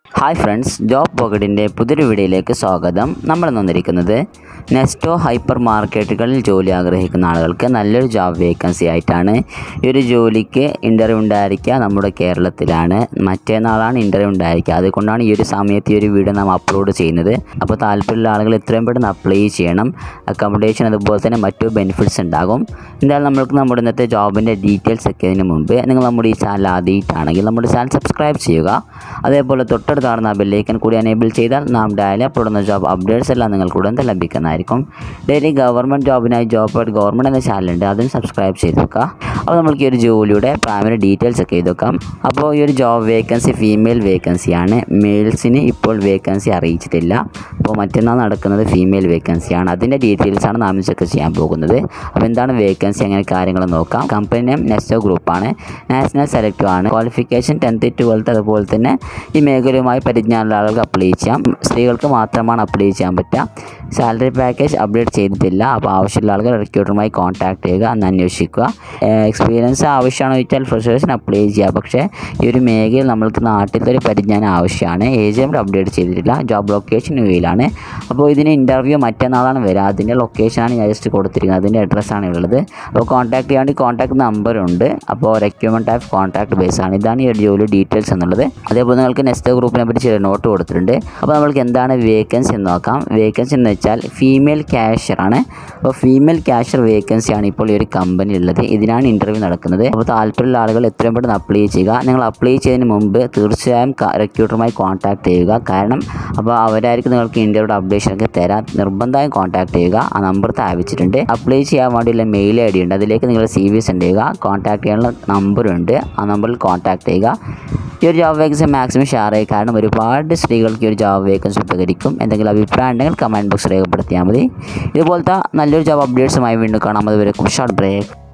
hi friends job പോക്കറ്റിൻ്റെ പുതിയൊരു വീഡിയോയിലേക്ക് സ്വാഗതം നമ്മൾ വന്നിരിക്കുന്നത് നെസ്റ്റോ ഹൈപ്പർ മാർക്കറ്റുകളിൽ ജോലി ആഗ്രഹിക്കുന്ന ആളുകൾക്ക് നല്ലൊരു ജോബ് വേക്കൻസി ആയിട്ടാണ് ഈ ഒരു ജോലിക്ക് ഇൻ്റർവ്യൂ ഉണ്ടായിരിക്കുക നമ്മുടെ കേരളത്തിലാണ് മറ്റേനാളാണ് ഇൻ്റർവ്യൂ ഉണ്ടായിരിക്കുക അതുകൊണ്ടാണ് ഈ ഒരു സമയത്ത് ഈ ഒരു വീഡിയോ നാം അപ്ലോഡ് ചെയ്യുന്നത് അപ്പോൾ താല്പര്യമുള്ള ആളുകൾ എത്രയും പെട്ടെന്ന് അപ്ലൈ ചെയ്യണം അക്കോമഡേഷൻ അതുപോലെ തന്നെ മറ്റു ബെനിഫിറ്റ്സ് ഉണ്ടാകും എന്തായാലും നമ്മൾക്ക് നമ്മുടെ ഇന്നത്തെ ജോബിൻ്റെ ഡീറ്റെയിൽസ് ഒക്കെ ഇതിന് മുമ്പ് നിങ്ങൾ നമ്മുടെ ഈ ചാനൽ ആദ്യമായിട്ടാണെങ്കിൽ നമ്മുടെ ചാനൽ സബ്സ്ക്രൈബ് ചെയ്യുക അതേപോലെ തൊട്ടടുത്ത് കാണുന്ന ബെല്ലൈക്കൻ കൂടി എനേബിൾ ചെയ്താൽ നാം ഡയലി അപ്ലോഡ് ചെയ്യുന്ന ജോബ് അപ്ഡേറ്റ്സ് എല്ലാം നിങ്ങൾക്ക് ഉടൻ തന്നെ ലഭിക്കുന്നതായിരിക്കും ഡെയിലി ഗവൺമെൻറ് ജോബിനായി ജോബ് അറ്റ് ഗവൺമെൻറ് എന്ന ചാനലുണ്ട് അതും സബ്സ്ക്രൈബ് ചെയ്ത് വെക്കുക അപ്പോൾ നമുക്ക് ഈ ഒരു ജോലിയുടെ പ്രാഥമിക ഡീറ്റെയിൽസ് ഒക്കെ എഴുതി വെക്കാം അപ്പോൾ ഈ ഒരു ജോബ് വേക്കൻസി ഫീമെയിൽ വേക്കൻസിയാണ് മെയിൽസിന് ഇപ്പോൾ വേക്കൻസി അറിയിച്ചിട്ടില്ല അപ്പോൾ മറ്റന്നാൾ നടക്കുന്നത് ഫീമെയിൽ വേക്കൻസിയാണ് അതിൻ്റെ ഡീറ്റെയിൽസാണ് നാം ചെക്ക് ചെയ്യാൻ പോകുന്നത് അപ്പോൾ എന്താണ് വേക്കൻസി അങ്ങനെ കാര്യങ്ങൾ നോക്കാം കമ്പനി നെയിം നെസ്റ്റോ ഗ്രൂപ്പാണ് നാഷണൽ സെലക്റ്റീവ് ആണ് ക്വാളിഫിക്കേഷൻ ടെൻത്ത് ട്വൽത്ത് അതുപോലെ തന്നെ ഈ മേഖലയുമായി പരിജ്ഞാനമുള്ള ആളുകൾക്ക് അപ്ലൈ ചെയ്യാം സ്ത്രീകൾക്ക് മാത്രമാണ് അപ്ലൈ ചെയ്യാൻ പറ്റുക സാലറി പാക്കേജ് അപ്ഡേറ്റ് ചെയ്തിട്ടില്ല അപ്പോൾ ആവശ്യമുള്ള ആളുകൾ റിക്രൂട്ടറുമായി കോൺടാക്ട് ചെയ്യുക എന്ന് അന്വേഷിക്കുക എക്സ്പീരിയൻസ് ആവശ്യമാണോ ചോദിച്ചാൽ ഫ്രഷേഴ്സിന് അപ്ലൈ ചെയ്യുക പക്ഷേ ഈ ഒരു മേഖലയിൽ നമ്മൾക്ക് നാട്ടിലത്തെ ഒരു പരിജ്ഞാനം ആവശ്യമാണ് ഏജ് നമ്മൾ അപ്ഡേറ്റ് ചെയ്തിട്ടില്ല ജോബ് ലൊക്കേഷൻ യു എയിലാണ് അപ്പോൾ ഇതിന് ഇൻ്റർവ്യൂ മറ്റന്നാളാണ് വരിക അതിൻ്റെ ലൊക്കേഷനാണ് ഞാൻ ജസ്റ്റ് കൊടുത്തിരിക്കുന്നത് അതിൻ്റെ അഡ്രസ്സാണ് ഉള്ളത് അപ്പോൾ കോൺടാക്ട് ചെയ്യാൻ വേണ്ടി കോൺടാക്ട് നമ്പറുണ്ട് അപ്പോൾ റെക്യൂമെൻറ്റ് ആഫ് കോൺടാക്ട് ബേസ് ആണ് ഇതാണ് ഈ ഒരു ജോലി ഡീറ്റെയിൽസ് എന്നുള്ളത് അതേപോലെ നിങ്ങൾക്ക് നെക്സ്റ്റ് ഗ്രൂപ്പിനെ പറ്റി ചില നോട്ട് കൊടുത്തിട്ടുണ്ട് അപ്പോൾ നമ്മൾക്ക് എന്താണ് വേക്കൻസി എന്ന് നോക്കാം വേക്കൻസി എന്ന് വെച്ചാൽ ഫീമെയിൽ ക്യാഷ്യർ ആണ് അപ്പോൾ ഫീമെയിൽ ക്യാഷ്യർ വേക്കൻസി ആണ് ഇപ്പോൾ ഈ ഒരു കമ്പനി ഉള്ളത് ഇതിനാണ് ഇൻ്റർവ്യൂ നടക്കുന്നത് അപ്പോൾ താല്പര്യമുള്ള ആളുകൾ എത്രയും പെട്ടെന്ന് അപ്ലൈ ചെയ്യുക നിങ്ങൾ അപ്ലൈ ചെയ്യുന്നതിന് മുമ്പ് തീർച്ചയായും റിക്രൂട്ടറുമായി കോൺടാക്ട് ചെയ്യുക കാരണം അപ്പോൾ അവരായിരിക്കും നിങ്ങൾക്ക് ഇൻ്റർവ്യൂടെ അപ്ഡേഷൻ ഒക്കെ തരാൻ നിർബന്ധമായും കോൺടാക്ട് ചെയ്യുക ആ നമ്പർ താഴ്ച്ചിട്ടുണ്ട് അപ്ലൈ ചെയ്യാൻ വേണ്ടിയുള്ള മെയിൽ ഐ ഡി ഉണ്ട് അതിലേക്ക് നിങ്ങൾ സി വി സെൻഡ് ചെയ്യുക കോൺടാക്ട് ചെയ്യാനുള്ള നമ്പറുണ്ട് ആ നമ്പറിൽ കോൺടാക്ട് ചെയ്യുക ഈ ഒരു ജോബ് വേക്കൻസി മാക്സിമം ഷെയർ ചെയ്യുക കാരണം ഒരുപാട് സ്ത്രീകൾക്ക് ഈ ഒരു ജോബ് വേക്കൻസി ഉപകരിക്കും എന്തെങ്കിലും അഭിപ്രായം ഉണ്ടെങ്കിൽ കമൻറ്റ് ബോക്സ് രേഖപ്പെടുത്തിയാൽ മതി ഇതുപോലത്തെ നല്ലൊരു ജോബ് അപ്ഡേറ്റ്സുമായി വീണ്ടും കാണാം അതുവരെ ഷോർട്ട് ബ്രേക്ക്